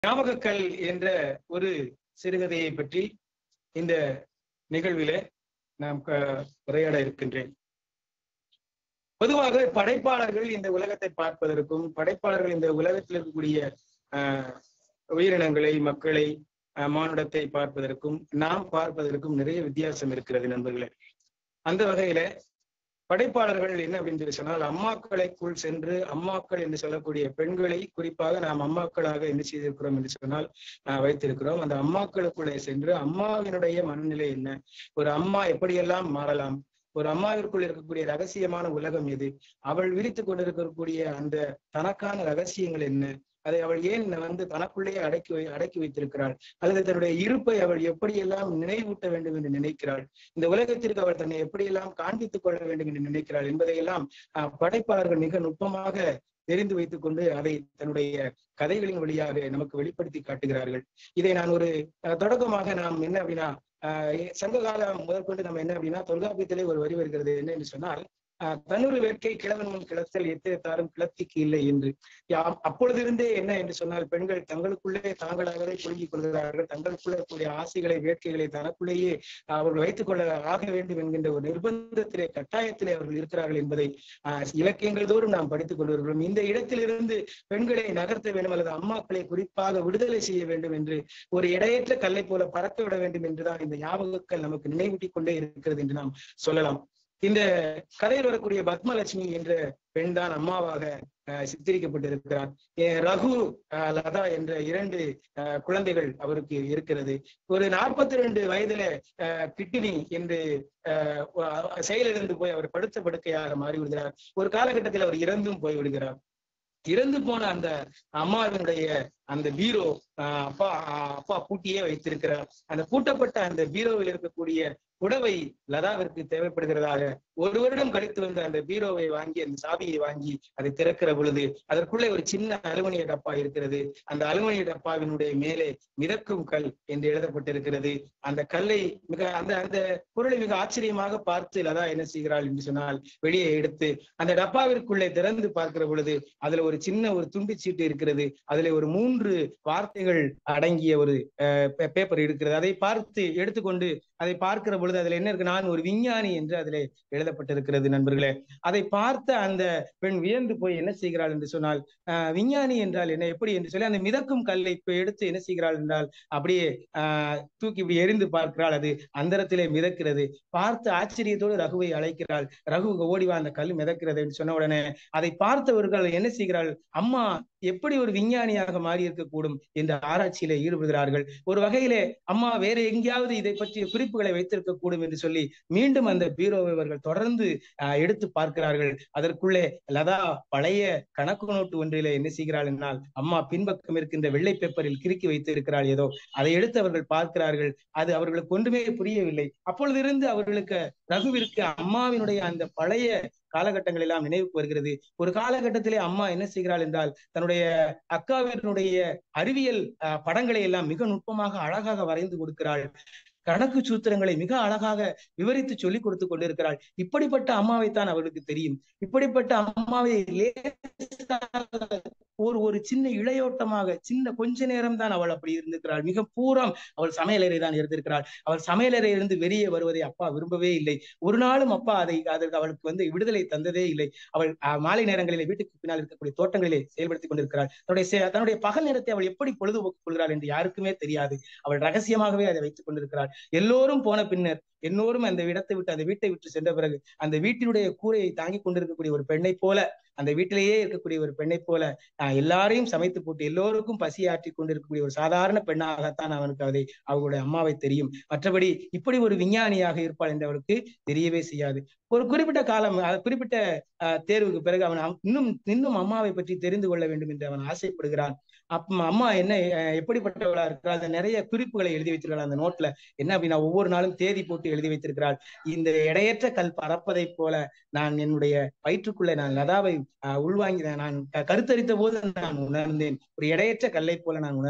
ஞாபகக்கல் என்ற ஒரு சிறுகதையை பற்றி இந்த நிகழ்விலே நாம் க- உரையாட இருக்கின்றேன் பொதுவாக படைப்பாளர்கள் இந்த உலகத்தை பார்ப்பதற்கும் படைப்பாளர்கள் இந்த உலகத்தில் இருக்கக்கூடிய ஆஹ், உயிரினங்களை மக்களை ஆஹ், மானுடத்தை பார்ப்பதற்கும் நாம் பார்ப்பதற்கும் நிறைய வித்தியாசம் இருக்கிறது நண்பர்களே அந்த வகையில படைப்பாளர்கள் என்ன அப்படின்னு சொல்லி சொன்னால் அம்மாக்களைக்குள் சென்று அம்மாக்கள் என்று சொல்லக்கூடிய பெண்களை குறிப்பாக நாம் அம்மாக்களாக என்ன செய்திருக்கிறோம் என்று சொன்னால் ஆஹ், வைத்திருக்கிறோம் அந்த அம்மாக்களுக்குள்ளே சென்று அம்மாவினுடைய மனநிலை என்ன ஒரு அம்மா எப்படியெல்லாம் மாறலாம் ஒரு அம்மாவிற்குள் இருக்கக்கூடிய ரகசியமான உலகம் எது அவள் விரித்து கொண்டிருக்கக்கூடிய அந்த தனக்கான ரகசியங்கள் என்ன அதை அவள் ஏன் வந்து தனக்குள்ளேயே அடக்கி வை அடக்கி வைத்திருக்கிறாள் அல்லது தன்னுடைய இருப்பை அவள் எப்படியெல்லாம் நினைவூட்ட வேண்டும் என்று நினைக்கிறாள் இந்த உலகத்திற்கு அவள் தன்னை எப்படியெல்லாம் காண்பித்துக் கொள்ள வேண்டும் என்று நினைக்கிறாள் என்பதையெல்லாம் ஆஹ், படைப்பாளர்கள் மிக நுட்பமாக தெரிந்து வைத்துக் கொண்டு அதை தன்னுடைய கதைகளின் வழியாக நமக்கு வெளிப்படுத்தி காட்டுகிறார்கள் இதை நான் ஒரு அஹ், தொடக்கமாக நாம் என்ன அப்படின்னா ஆஹ், சங்க காலம் முதற்கொண்டு நம்ம என்ன அப்படின்னா தொல்காப்பியத்திலே ஒரு வரி வருகிறது என்ன என்று சொன்னால் ஆஹ், தன்னொரு வேட்கை கிழவன் முன் கிளத்தல் எத்திரத்தாரும் கிளத்திக்கு இல்லை என்று யா- அப்பொழுதிருந்தே என்ன என்று சொன்னால் பெண்கள் தங்களுக்குள்ளே தாங்களாகவே புழுங்கிக் கொள்கிறார்கள் தங்களுக்குள்ளே இருக்கக்கூடிய ஆசைகளை வேட்கைகளை தனக்குள்ளேயே அவர்கள் வைத்துக் கொள்ள ஆக வேண்டும் என்கின்ற ஒரு நிர்பந்தத்திலே கட்டாயத்திலே அவர்கள் இருக்கிறார்கள் என்பதை ஆஹ், இலக்கியங்கள் தோறும் நாம் படித்துக் கொண்டு வருகிறோம் இந்த இடத்திலிருந்து பெண்களை நகர்த்த வேண்டும் அல்லது அம்மாக்களை குறிப்பாக விடுதலை செய்ய வேண்டும் என்று ஒரு இடையற்ற கல்லை போல பறக்க விட வேண்டும் என்றுதான் இந்த ஞாபகங்கள் நமக்கு நினைவூட்டிக் கொண்டே இருக்கிறது என்று நாம் சொல்லலாம் இந்த கதையில் வரக்கூடிய பத்மலட்சுமி என்ற பெண் தான் அம்மாவாக அஹ், சித்தரிக்கப்பட்டிருக்கிறார் அஹ், ரகு அஹ், லதா என்ற இரண்டு அஹ், குழந்தைகள் அவருக்கு இருக்கிறது ஒரு நாற்பத்தி ரெண்டு வயதுல அஹ், கிட்னி என்று அஹ், செயலிழந்து போய் அவர் படுத்த படுக்கையாக மாறி விடுகிறார் ஒரு காலகட்டத்தில் அவர் இறந்தும் போய் விடுகிறார் இறந்து போன அந்த அம்மாவினுடைய அந்த பீரோ ஆஹ் அப்பா ஆஹ் அப்பா பூட்டியே வைத்திருக்கிறார் அந்த பூட்டப்பட்ட அந்த பீரோவில் இருக்கக்கூடிய புடவை லதாவிற்கு தேவைப்படுகிறதாக ஒரு வருடம் கழித்து வந்த அந்த பீரோவை வாங்கி அந்த சாவியை வாங்கி அதை திறக்கிற பொழுது அதற்குள்ளே ஒரு சின்ன அலுமினிய டப்பா இருக்கிறது அந்த அலுமினிய டப்பாவினுடைய மேலே மிதக்கும் கல் என்று எழுதப்பட்டிருக்கிறது அந்த கல்லை மிக அந்த அந்த பொருளை மிக ஆச்சரியமாக பார்த்து லதா என்ன செய்கிறாள் என்று சொன்னால் வெளியே எடுத்து அந்த டப்பாவிற்குள்ளே திறந்து பார்க்கிற பொழுது அதுல ஒரு சின்ன ஒரு துண்டு சீட்டு இருக்கிறது அதுல ஒரு மூன்று வார்த்தைகள் அடங்கிய ஒரு பேப்பர் இருக்கிறது அதை பார்த்து எடுத்துக்கொண்டு அதை பார்க்கிற பொழுது அதுல என்ன இருக்கு நான் ஒரு விஞ்ஞானி என்று அதிலே எழுதப்பட்டிருக்கிறது நண்பர்களே அதை பார்த்த அந்த பெண் வியந்து போய் என்ன செய்கிறாள் என்று சொன்னால் ஆஹ் விஞ்ஞானி என்றால் என்ன எப்படி என்று சொல்லி அந்த மிதக்கும் கல்லை இப்ப எடுத்து என்ன செய்கிறாள் என்றால் அப்படியே ஆஹ் தூக்கி இப்படி எரிந்து பார்க்கிறாள் அது அந்தரத்திலே மிதக்கிறது பார்த்து ஆச்சரியத்தோடு ரகுவை அழைக்கிறாள் ரகு இங்க ஓடிவா அந்த கல் மிதக்கிறது என்று சொன்ன உடனே அதை பார்த்தவர்கள் என்ன செய்கிறாள் அம்மா எப்படி ஒரு விஞ்ஞானியாக மாறி இருக்கக்கூடும் என்ற ஆராய்ச்சியில ஈடுபடுகிறார்கள் ஒரு வகையிலே அம்மா வேற எங்கேயாவது இதை பற்றிய குறிப்புகளை வைத்திருக்க கூடும் என்று சொல்லி மீண்டும் அந்த பீரோவை அவர்கள் தொடர்ந்து ஆஹ், எடுத்து பார்க்கிறார்கள் அதற்குள்ளே லதா பழைய கணக்கு நோட்டு ஒன்றிலே என்ன செய்கிறாள் என்றால் அம்மா பின்பக்கம் இருக்கின்ற வெள்ளை பேப்பரில் கிறுக்கி வைத்து இருக்கிறாள் ஏதோ அதை எடுத்து அவர்கள் பார்க்கிறார்கள் அது அவர்களுக்கு ஒன்றுமே புரியவில்லை அப்பொழுதிருந்து அவர்களுக்கு ரகுவிற்கு அம்மாவினுடைய அந்த பழைய காலகட்டங்கள் எல்லாம் நினைவுக்கு வருகிறது ஒரு காலகட்டத்திலே அம்மா என்ன செய்கிறாள் என்றால் தன்னுடைய அக்காவினுடைய அறிவியல் அஹ், படங்களை எல்லாம் மிக நுட்பமாக அழகாக வரைந்து கொடுக்கிறாள் கணக்கு சூத்திரங்களை மிக அழகாக விவரித்து சொல்லிக் கொடுத்து கொண்டிருக்கிறாள் இப்படிப்பட்ட அம்மாவைத்தான் அவர்களுக்கு தெரியும் இப்படிப்பட்ட அம்மாவை லேசாக ஒரு ஒரு சின்ன இளையோட்டமாக சின்ன கொஞ்ச நேரம் தான் அவள் அப்படி இருந்திருக்கிறாள் மிக பூரம் அவள் சமையலறை தான் இருந்திருக்கிறாள் அவள் சமையலறையிலிருந்து வெளியே வருவதை அப்பா விரும்பவே இல்லை ஒரு நாளும் அப்பா அதை அதற்கு அவளுக்கு வந்து விடுதலை தந்ததே இல்லை அவள் அஹ், மாலை நேரங்களிலே வீட்டுக்கு பின்னால் இருக்கக்கூடிய தோட்டங்களிலே செயல்படுத்திக் கொண்டிருக்கிறாள் தன்னுடைய செ- தன்னுடைய பகல் நேரத்தை அவள் எப்படி பொழுதுபோக்கு கொள்கிறாள் என்று யாருக்குமே தெரியாது அவள் ரகசியமாகவே அதை வைத்துக் கொண்டிருக்கிறாள் எல்லோரும் போன பின்னர் எல்லோரும் அந்த இடத்தை விட்டு அந்த வீட்டை விட்டு சென்ற பிறகு அந்த வீட்டினுடைய கூரையை தாங்கிக் கொண்டிருக்கக்கூடிய ஒரு பெண்ணை போல அந்த வீட்டிலேயே இருக்கக்கூடிய ஒரு பெண்ணை போல ஆஹ், எல்லாரையும் சமைத்து போட்டு எல்லோருக்கும் பசி ஆற்றி கொண்டிருக்கக்கூடிய ஒரு சாதாரண பெண்ணாகத்தான் அவனுக்கு அதை அவளுடைய அம்மாவை தெரியும் மற்றபடி இப்படி ஒரு விஞ்ஞானியாக இருப்பாள் என்று அவளுக்கு தெரியவே செய்யாது ஒரு குறிப்பிட்ட காலம் அஹ், குறிப்பிட்ட ஆஹ், தேர்வுக்கு பிறகு அவன் அவன் இன்னும் இன்னும் அம்மாவை பற்றி தெரிந்து கொள்ள வேண்டும் என்று அவன் ஆசைப்படுகிறான் அப்ப அம்மா என்ன அஹ், எப்படிப்பட்டவளா இருக்கிறாள் அந்த நிறைய குறிப்புகளை எழுதி வைத்திருக்கிறாள் அந்த நோட்ல என்ன அப்படின்னா ஒவ்வொரு நாளும் தேதி போட்டு எழுதி வைத்திருக்கிறாள் இந்த இடையற்ற கல் பறப்பதை போல நான் என்னுடைய வயிற்றுக்குள்ளே நான் லதாவை ஆஹ், உள்வாங்கி நான் க- கருத்தரித்த போது நான் உணர்ந்தேன் ஒரு இடையற்ற கல்லை போல நான் உணர்ந்தேன்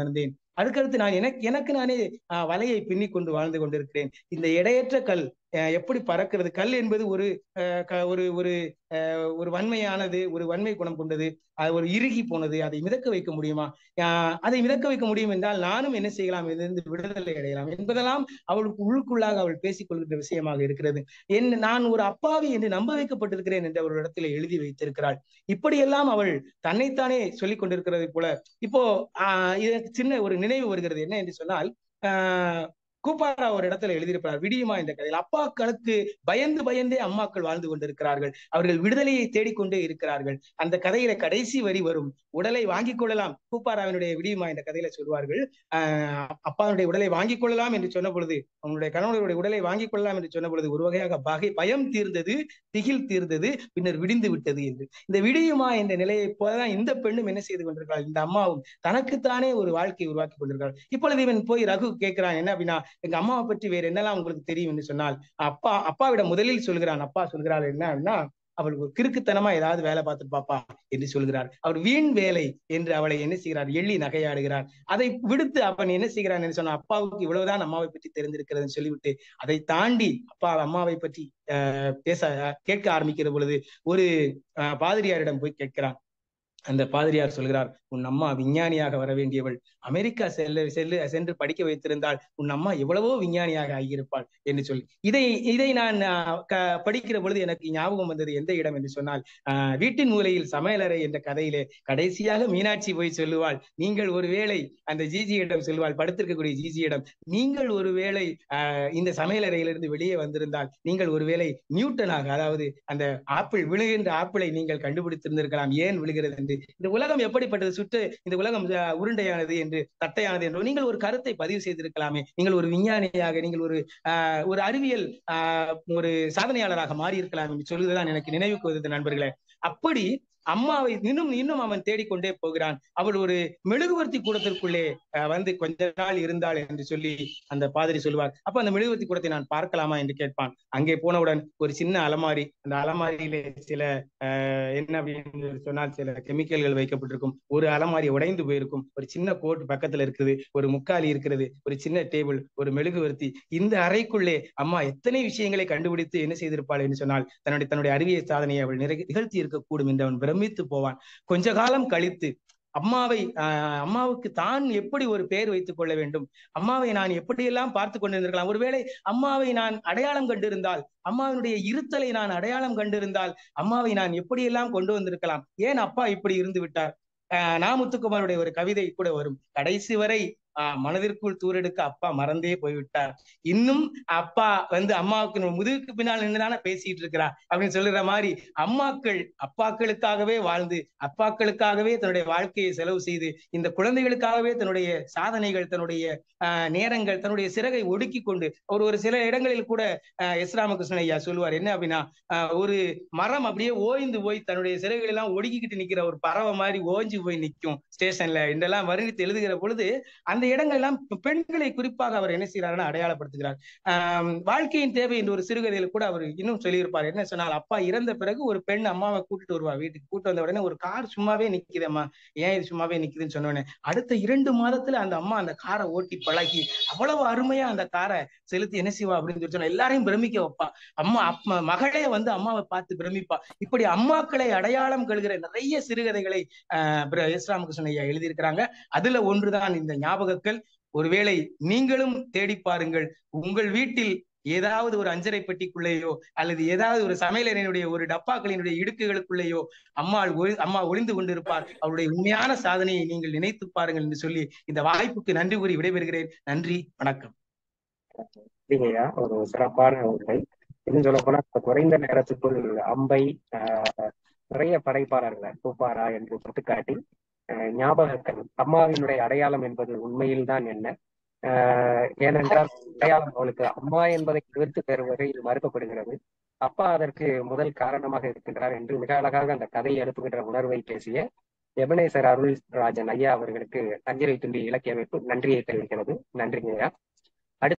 அதுக்கடுத்து நான் எனக்கு எனக்கு நானே ஆஹ், வலையை பின்னி கொண்டு வாழ்ந்து கொண்டிருக்கிறேன் இந்த எடையற்ற கல் அஹ், எப்படி பறக்கிறது கல் என்பது ஒரு அஹ், க- ஒரு ஒரு அஹ், ஒரு வன்மையானது ஒரு வன்மை குணம் கொண்டது அது ஒரு இறுகி போனது அதை மிதக்க வைக்க முடியுமா ஆஹ், அதை மிதக்க வைக்க முடியும் என்றால் நானும் என்ன செய்யலாம் இதிலிருந்து விடுதலை அடையலாம் என்பதெல்லாம் அவளுக்கு உள்ளுக்குள்ளாக அவள் பேசிக் கொள்கின்ற விஷயமாக இருக்கிறது என் நான் ஒரு அப்பாவி என்று நம்ப வைக்கப்பட்டிருக்கிறேன் என்று ஒரு இடத்துல எழுதி வைத்திருக்கிறாள் இப்படியெல்லாம் அவள் தன்னைத்தானே சொல்லிக் கொண்டிருக்கிறது போல இப்போ ஆஹ் இதற்கு சின்ன ஒரு நினைவு வருகிறது என்ன என்று சொன்னால் ஆஹ் கூப்பாரா ஒரு இடத்துல எழுதியிருப்பார் விடியுமா என்ற கதையில் அப்பாக்களுக்கு பயந்து பயந்தே அம்மாக்கள் வாழ்ந்து கொண்டிருக்கிறார்கள் அவர்கள் விடுதலையை தேடிக்கொண்டே இருக்கிறார்கள் அந்த கதையில கடைசி வரி வரும் உடலை வாங்கிக் கொள்ளலாம் கூப்பாராவினுடைய விடியுமா என்ற கதையில சொல்வார்கள் ஆஹ் அப்பாவுடைய உடலை வாங்கிக் கொள்ளலாம் என்று சொன்ன பொழுது அவனுடைய கணவனுடைய உடலை வாங்கிக் கொள்ளலாம் என்று சொன்ன பொழுது ஒரு வகையாக பகை பயம் தீர்ந்தது திகில் தீர்ந்தது பின்னர் விடிந்து விட்டது என்று இந்த விடியுமா என்ற நிலையை போலதான் இந்த பெண்ணும் என்ன செய்து கொண்டிருக்கிறாள் இந்த அம்மாவும் தனக்குத்தானே ஒரு வாழ்க்கையை உருவாக்கி கொண்டிருக்கிறாள் இப்பொழுது இவன் போய் ரகு கேட்கிறான் என்ன அப்படின்னா எங்க அம்மாவை பற்றி வேற என்னெல்லாம் உங்களுக்கு தெரியும் என்று சொன்னால் அப்பா அப்பாவிடம் முதலில் சொல்கிறான் அப்பா சொல்கிறாள் என்ன அப்படின்னா அவள் ஒரு கிறுக்குத்தனமா ஏதாவது வேலை பார்த்துட்டு பாப்பா என்று சொல்கிறார் அவர் வீண் வேலை என்று அவளை என்ன செய்கிறார் எள்ளி நகையாடுகிறார் அதை விடுத்து அவன் என்ன செய்கிறான் என்று சொன்னா அப்பாவுக்கு இவ்வளவுதான் அம்மாவை பற்றி தெரிந்திருக்கிறதுன்னு சொல்லிவிட்டு அதை தாண்டி அப்பா அம்மாவை பற்றி அஹ், பேச கேட்க ஆரம்பிக்கிற பொழுது ஒரு அஹ், பாதிரியாரிடம் போய் கேட்கிறான் அந்த பாதிரியார் சொல்கிறார் உன் அம்மா விஞ்ஞானியாக வர வேண்டியவள் அமெரிக்கா செல்ல செல்லு சென்று படிக்க வைத்திருந்தால் உன் அம்மா எவ்வளவோ விஞ்ஞானியாக ஆகியிருப்பாள் என்று சொல்லி இதை இதை நான் ஆஹ், க- படிக்கிற பொழுது எனக்கு ஞாபகம் வந்தது எந்த இடம் என்று சொன்னால் ஆஹ், வீட்டின் மூலையில் சமையலறை என்ற கதையிலே கடைசியாக மீனாட்சி போய் சொல்லுவாள் நீங்கள் ஒருவேளை அந்த ஜிஜியிடம் சொல்லுவாள் படுத்திருக்கக்கூடிய ஜிஜியிடம் நீங்கள் ஒருவேளை ஆஹ், இந்த சமையலறையிலிருந்து வெளியே வந்திருந்தால் நீங்கள் ஒருவேளை நியூட்டனாக அதாவது அந்த ஆப்பிள் விழுகின்ற ஆப்பிளை நீங்கள் கண்டுபிடித்திருந்திருக்கலாம் ஏன் விழுகிறது என்று இந்த உலகம் எப்படிப்பட்டது சுற்று இந்த உலகம் அஹ், உருண்டையானது என்று தட்டையானது என்று நீங்கள் ஒரு கருத்தை பதிவு செய்திருக்கலாமே நீங்கள் ஒரு விஞ்ஞானியாக நீங்கள் ஒரு ஆஹ், ஒரு அறிவியல் ஆஹ், ஒரு சாதனையாளராக மாறி இருக்கலாம் என்று சொல்லுவதுதான் எனக்கு நினைவுக்கு வருது நண்பர்களே அப்படி அம்மாவை இன்னும் இன்னும் அவன் தேடிக்கொண்டே போகிறான் அவள் ஒரு மெழுகுவர்த்தி கூடத்திற்குள்ளே அஹ், வந்து கொஞ்ச நாள் இருந்தாள் என்று சொல்லி அந்த பாதிரி சொல்வார் அப்ப அந்த மெழுகுவர்த்தி கூடத்தை நான் பார்க்கலாமா என்று கேட்பான் அங்கே போனவுடன் ஒரு சின்ன அலமாரி அந்த அலமாரியிலே சில ஆஹ், என்ன அப்படின்னு சொன்னால் சில கெமிக்கல்கள் வைக்கப்பட்டிருக்கும் ஒரு அலமாரி உடைந்து போயிருக்கும் ஒரு சின்ன கோட் பக்கத்துல இருக்குது ஒரு முக்காலி இருக்கிறது ஒரு சின்ன டேபிள் ஒரு மெழுகுவர்த்தி இந்த அறைக்குள்ளே அம்மா எத்தனை விஷயங்களை கண்டுபிடித்து என்ன செய்திருப்பாள் என்று சொன்னால் தன்னுடைய தன்னுடைய அறிவியல் சாதனையை அவள் நிறை நிகழ்த்தி இருக்கக்கூடும் என்று அவன் பிரமித்து போவான் கொஞ்ச காலம் கழித்து அம்மாவை ஆஹ், அம்மாவுக்கு தான் எப்படி ஒரு பெயர் வைத்துக் கொள்ள வேண்டும் அம்மாவை நான் எப்படியெல்லாம் பார்த்து கொண்டிருந்திருக்கலாம் ஒருவேளை அம்மாவை நான் அடையாளம் கண்டிருந்தால் அம்மாவினுடைய இருத்தலை நான் அடையாளம் கண்டிருந்தால் அம்மாவை நான் எப்படியெல்லாம் கொண்டு வந்திருக்கலாம் ஏன் அப்பா இப்படி இருந்து விட்டார் ஆஹ் நா முத்துக்குமாருடைய ஒரு கவிதை கூட வரும் கடைசி வரை ஆஹ் மனதிற்குள் தூரெடுக்க அப்பா மறந்தே போய்விட்டார் இன்னும் அப்பா வந்து அம்மாவுக்கு நம்ம முதுகுக்கு பின்னால் நின்றுதானே பேசிட்டு இருக்கிறா அப்படின்னு சொல்லுற மாதிரி அம்மாக்கள் அப்பாக்களுக்காகவே வாழ்ந்து அப்பாக்களுக்காகவே தன்னுடைய வாழ்க்கையை செலவு செய்து இந்த குழந்தைகளுக்காகவே தன்னுடைய சாதனைகள் தன்னுடைய ஆஹ் நேரங்கள் தன்னுடைய சிறகை ஒடுக்கி கொண்டு ஒரு ஒரு சில இடங்களில் கூட ஆஹ் எஸ் ராமகிருஷ்ணன் ஐயா சொல்லுவார் என்ன அப்படின்னா ஆஹ் ஒரு மரம் அப்படியே ஓய்ந்து போய் தன்னுடைய சிறகுகள் எல்லாம் ஒடுக்கிக்கிட்டு நிக்கிற ஒரு பறவை மாதிரி ஓஞ்சு போய் நிற்கும் ஸ்டேஷன்ல என்றெல்லாம் வர்ணித்து எழுதுகிற பொழுது அந்த இடங்கள் எல்லாம் பெண்களை குறிப்பாக அவர் என்ன செய்யறாருன்னு அடையாளப்படுத்துகிறார் ஆஹ் வாழ்க்கையின் தேவை என்று ஒரு சிறுகதையில கூட அவர் இன்னும் சொல்லியிருப்பார் என்ன சொன்னால் அப்பா இறந்த பிறகு ஒரு பெண் அம்மாவை கூட்டிட்டு வருவா வீட்டுக்கு கூட்டு வந்த உடனே ஒரு கார் சும்மாவே நிக்குதம்மா ஏன் இது சும்மாவே நிக்குதுன்னு சொன்ன உடனே அடுத்த இரண்டு மாதத்துல அந்த அம்மா அந்த காரை ஓட்டி பழகி அவ்வளவு அருமையா அந்த காரை செலுத்தி என்ன செய்வா அப்படின்னு சொல்லி சொன்னா எல்லாரையும் பிரமிக்க வைப்பா அம்மா அப்ப மகளே வந்து அம்மாவை பார்த்து பிரமிப்பா இப்படி அம்மாக்களை அடையாளம் கழுகிற நிறைய சிறுகதைகளை ஆஹ் பிர- எஸ் ராமகிருஷ்ணன் ஐயா எழுதியிருக்கிறாங்க அதுல ஒன்றுதான் இந்த ஞாபகங்கள் ஒருவேளை நீங்களும் தேடி பாருங்கள் உங்கள் வீட்டில் ஏதாவது ஒரு அஞ்சரை பெட்டிக்குள்ளேயோ அல்லது ஏதாவது ஒரு சமையலறையினுடைய ஒரு டப்பாக்களினுடைய இடுக்குகளுக்குள்ளேயோ அம்மாள் ஒளி- அம்மா ஒளிந்து கொண்டிருப்பார் அவருடைய உண்மையான சாதனையை நீங்கள் நினைத்து பாருங்கள் என்று சொல்லி இந்த வாய்ப்புக்கு நன்றி கூறி விடைபெறுகிறேன் நன்றி வணக்கம் இல்லையா ஒரு சிறப்பான உரை இன்னும் சொல்ல போனா இப்ப குறைந்த நேரத்துக்குள் அம்பை ஆஹ், நிறைய படைப்பாளர்களை கூப்பாரா என்று சுட்டிக்காட்டி ஆஹ், ஞாபகங்கள் அம்மாவினுடைய அடையாளம் என்பது உண்மையில்தான் என்ன ஆஹ், ஏனென்றால் அடையாளம் அவளுக்கு அம்மா என்பதை எதிர்த்து பெறுவதை இது மறுக்கப்படுகிறது அப்பா அதற்கு முதல் காரணமாக இருக்கின்றார் என்று மிக அழகாக அந்த கதையை எழுப்புகின்ற உணர்வை பேசிய எபனேசர் அருள் ராஜன் ஐயா அவர்களுக்கு நஞ்சிரை துண்டி இலக்கிய அமைப்பு நன்றியை தெரிவிக்கிறது நன்றிங்க ஐயா